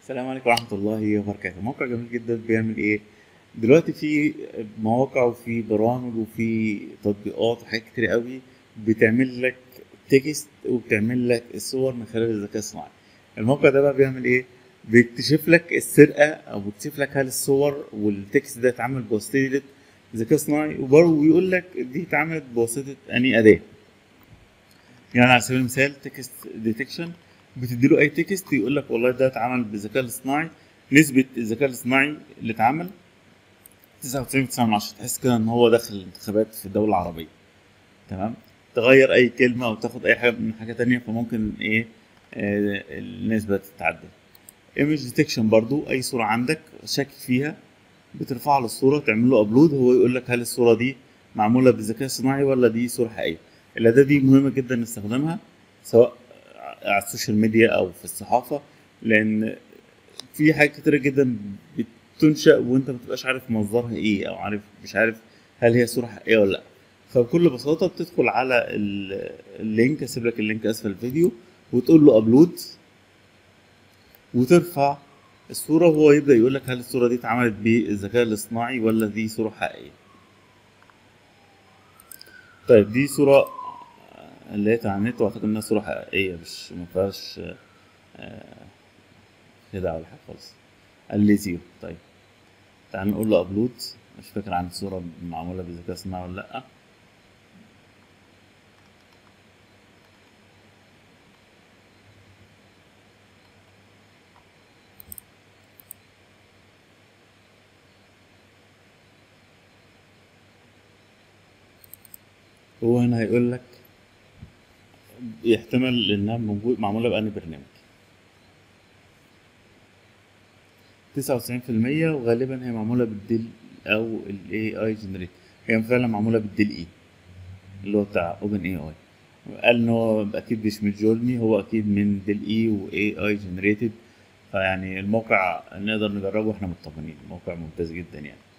السلام عليكم ورحمة الله وبركاته موقع جميل جدا بيعمل ايه دلوقتي في مواقع وفي برامج وفي تطبيقات وحاجات كتير قوي بتعمل لك تكست وبتعمل لك الصور من خلال الذكاء الصناعي الموقع ده بقى بيعمل ايه بيكتشف لك السرقة او بيكتشف لك هل الصور والتكست ده اتعمل بواسطة ذكاء صناعي وبرضه بيقول لك دي اتعملت بواسطة انهي اداة يعني على سبيل المثال تكست ديتكشن بتديله اي تكست يقول لك والله ده اتعمل بالذكاء الاصطناعي نسبة الذكاء الاصطناعي اللي اتعمل 99.9 تحس كده ان هو داخل الانتخابات في الدولة العربية تمام تغير اي كلمة او تاخد اي حاجة من حاجة تانية فممكن ايه آه النسبة تتعدل ايمج ديتكشن برضو اي صورة عندك شاكك فيها بترفع له الصورة تعمل له ابلود هو يقول لك هل الصورة دي معمولة بالذكاء الصناعي ولا دي صورة حقيقية الأداة دي مهمة جدا نستخدمها سواء على السوشيال ميديا أو في الصحافة لأن في حاجات كتيرة جدا بتنشأ وأنت متبقاش عارف مصدرها إيه أو عارف مش عارف هل هي صورة حقيقية ولا لأ فبكل بساطة بتدخل على اللينك أسيب لك اللينك أسفل الفيديو وتقول له أبلود وترفع الصورة وهو يبدأ يقول لك هل الصورة دي اتعملت بالذكاء الاصطناعي ولا دي صورة حقيقية طيب دي صورة اللي هي على النت واعتقد انها صورة حقيقية مش مفيهاش خدعة ولا حاجة خالص قال لي زيرو طيب تعال نقول له ابلود مش فاكر عن الصورة معمولة بالذكاء الصناعي ولا لأ هو هنا هيقول لك يحتمل انها موجود معموله بأني برنامج تسعة وتسعين في المية وغالبا هي معمولة بالديل أو ال AI generate هي فعلا معمولة بالديل إي اللي هو بتاع Open AI قال إن هو أكيد مش من جورني هو أكيد من ديل إي و AI generated فيعني الموقع نقدر نجربه واحنا مطمنين موقع ممتاز جدا يعني